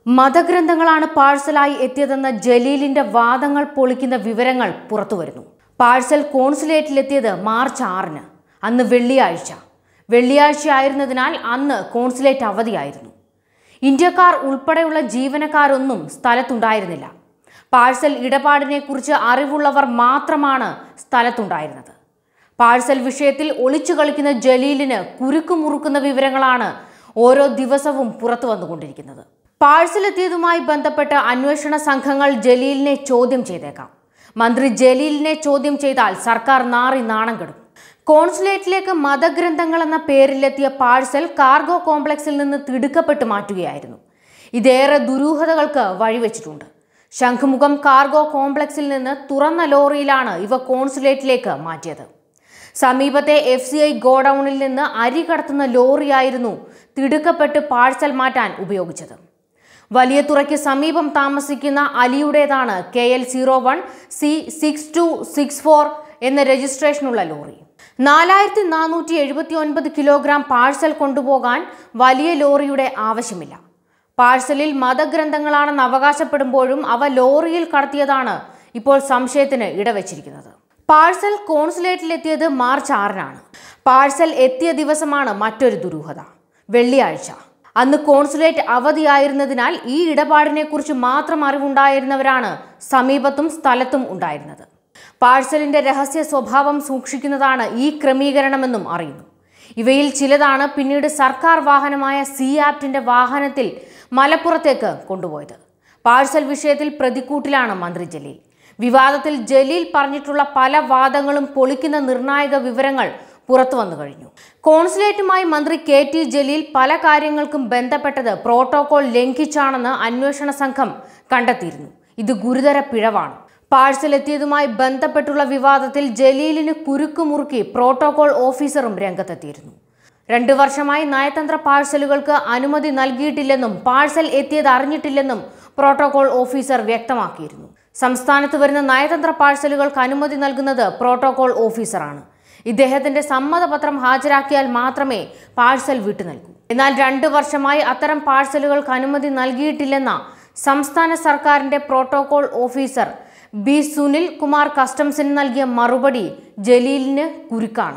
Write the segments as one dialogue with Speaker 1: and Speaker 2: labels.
Speaker 1: മതഗ്രന്ഥങ്ങളാണ് പാഴ്സലായി എത്തിയതെന്ന ജലീലിന്റെ വാദങ്ങൾ പൊളിക്കുന്ന വിവരങ്ങൾ പുറത്തുവരുന്നു പാഴ്സൽ കോൺസുലേറ്റിലെത്തിയത് മാർച്ച് ആറിന് അന്ന് വെള്ളിയാഴ്ച വെള്ളിയാഴ്ച ആയിരുന്നതിനാൽ അന്ന് കോൺസുലേറ്റ് അവധിയായിരുന്നു ഇന്ത്യക്കാർ ഉൾപ്പെടെയുള്ള ജീവനക്കാരൊന്നും സ്ഥലത്തുണ്ടായിരുന്നില്ല പാഴ്സൽ ഇടപാടിനെ കുറിച്ച് അറിവുള്ളവർ മാത്രമാണ് സ്ഥലത്തുണ്ടായിരുന്നത് പാഴ്സൽ വിഷയത്തിൽ ഒളിച്ചു കളിക്കുന്ന ജലീലിന് കുരുക്കു മുറുക്കുന്ന വിവരങ്ങളാണ് ഓരോ ദിവസവും പുറത്തു വന്നുകൊണ്ടിരിക്കുന്നത് പാഴ്സൽ എത്തിയതുമായി ബന്ധപ്പെട്ട് അന്വേഷണ സംഘങ്ങൾ ജലീലിനെ ചോദ്യം ചെയ്തേക്കാം മന്ത്രി ജലീലിനെ ചോദ്യം ചെയ്താൽ സർക്കാർ നാറി നാണം കെടും കോൺസുലേറ്റിലേക്ക് മതഗ്രന്ഥങ്ങൾ എന്ന പേരിലെത്തിയ പാഴ്സൽ കാർഗോ കോംപ്ലക്സിൽ നിന്ന് തിടുക്കപ്പെട്ട് മാറ്റുകയായിരുന്നു ഇതേറെ ദുരൂഹതകൾക്ക് വഴിവെച്ചിട്ടുണ്ട് ശംഖുമുഖം കാർഗോ കോംപ്ലക്സിൽ നിന്ന് തുറന്ന ലോറിയിലാണ് ഇവ കോൺസുലേറ്റിലേക്ക് മാറ്റിയത് സമീപത്തെ എഫ് സി ഐ ഗോഡൌണിൽ നിന്ന് അരി കടത്തുന്ന ലോറിയായിരുന്നു തിടുക്കപ്പെട്ട് പാഴ്സൽ മാറ്റാൻ ഉപയോഗിച്ചത് വലിയ തുറയ്ക്ക് സമീപം താമസിക്കുന്ന അലിയുടേതാണ് K L zero one C six two six four എന്ന രജിസ്ട്രേഷനുള്ള ലോറി നാലായിരത്തി നാനൂറ്റി എഴുപത്തി ഒൻപത് കിലോഗ്രാം പാഴ്സൽ കൊണ്ടുപോകാൻ വലിയ ലോറിയുടെ ആവശ്യമില്ല പാഴ്സലിൽ മതഗ്രന്ഥങ്ങളാണെന്ന് അവകാശപ്പെടുമ്പോഴും അവ ലോറിയിൽ കടത്തിയതാണ് ഇപ്പോൾ സംശയത്തിന് ഇടവച്ചിരിക്കുന്നത് പാഴ്സൽ കോൺസുലേറ്റിലെത്തിയത് മാർച്ച് ആറിനാണ് പാഴ്സൽ എത്തിയ ദിവസമാണ് മറ്റൊരു ദുരൂഹത വെള്ളിയാഴ്ച അന്ന് കോൺസുലേറ്റ് അവധിയായിരുന്നതിനാൽ ഈ ഇടപാടിനെക്കുറിച്ച് മാത്രം അറിവുണ്ടായിരുന്നവരാണ് സമീപത്തും സ്ഥലത്തും ഉണ്ടായിരുന്നത് പാഴ്സലിന്റെ രഹസ്യ സ്വഭാവം സൂക്ഷിക്കുന്നതാണ് ഈ ക്രമീകരണമെന്നും അറിയുന്നു ഇവയിൽ ചിലതാണ് പിന്നീട് സർക്കാർ വാഹനമായ സി ആപ്റ്റിന്റെ വാഹനത്തിൽ മലപ്പുറത്തേക്ക് കൊണ്ടുപോയത് പാഴ്സൽ വിഷയത്തിൽ പ്രതിക്കൂട്ടിലാണ് മന്ത്രി ജലീൽ വിവാദത്തിൽ ജലീൽ പറഞ്ഞിട്ടുള്ള പല വാദങ്ങളും പൊളിക്കുന്ന നിർണായക വിവരങ്ങൾ പുറത്തു വന്നു കഴിഞ്ഞു കോൺസുലേറ്റുമായി മന്ത്രി കെ ടി ജലീൽ പല കാര്യങ്ങൾക്കും ബന്ധപ്പെട്ടത് പ്രോട്ടോകോൾ ലംഘിച്ചാണെന്ന് അന്വേഷണ സംഘം കണ്ടെത്തിയിരുന്നു ഇത് ഗുരുതര പിഴവാണ് പാഴ്സൽ എത്തിയതുമായി ബന്ധപ്പെട്ടുള്ള വിവാദത്തിൽ ജലീലിന് കുരുക്കുമുറുക്കി പ്രോട്ടോകോൾ ഓഫീസറും രംഗത്തെത്തിയിരുന്നു രണ്ടു വർഷമായി നയതന്ത്ര പാഴ്സലുകൾക്ക് അനുമതി നൽകിയിട്ടില്ലെന്നും പാഴ്സൽ എത്തിയത് അറിഞ്ഞിട്ടില്ലെന്നും പ്രോട്ടോകോൾ ഓഫീസർ വ്യക്തമാക്കിയിരുന്നു സംസ്ഥാനത്ത് വരുന്ന നയതന്ത്ര പാഴ്സലുകൾക്ക് അനുമതി നൽകുന്നത് പ്രോട്ടോകോൾ ഓഫീസറാണ് ഇദ്ദേഹത്തിന്റെ സമ്മതപത്രം ഹാജരാക്കിയാൽ മാത്രമേ പാഴ്സൽ വിട്ടു നൽകൂ എന്നാൽ രണ്ടു വർഷമായി അത്തരം പാഴ്സലുകൾക്ക് അനുമതി നൽകിയിട്ടില്ലെന്ന സംസ്ഥാന സർക്കാരിന്റെ protocol officer B Sunil Kumar കസ്റ്റംസിന് നൽകിയ മറുപടി ജലീലിന് കുരുക്കാണ്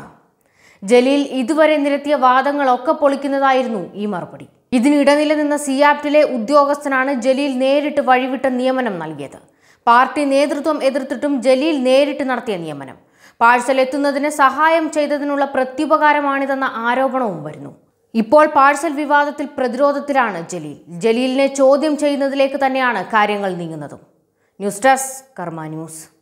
Speaker 1: ജലീൽ ഇതുവരെ നിരത്തിയ വാദങ്ങളൊക്കെ പൊളിക്കുന്നതായിരുന്നു ഈ മറുപടി ഇതിനിടനില നിന്ന സിയാപ്റ്റിലെ ഉദ്യോഗസ്ഥനാണ് ജലീൽ നേരിട്ട് വഴിവിട്ട നിയമനം നൽകിയത് പാർട്ടി നേതൃത്വം എതിർത്തിട്ടും ജലീൽ നേരിട്ട് നടത്തിയ നിയമനം പാഴ്സൽ എത്തുന്നതിന് സഹായം ചെയ്തതിനുള്ള പ്രത്യുപകാരമാണിതെന്ന ആരോപണവും വരുന്നു ഇപ്പോൾ പാഴ്സൽ വിവാദത്തിൽ പ്രതിരോധത്തിലാണ് ജലീൽ ജലീലിനെ ചോദ്യം ചെയ്യുന്നതിലേക്ക് തന്നെയാണ് കാര്യങ്ങൾ നീങ്ങുന്നതും ന്യൂസ് ഡെസ്ക് കർമ്മ ന്യൂസ്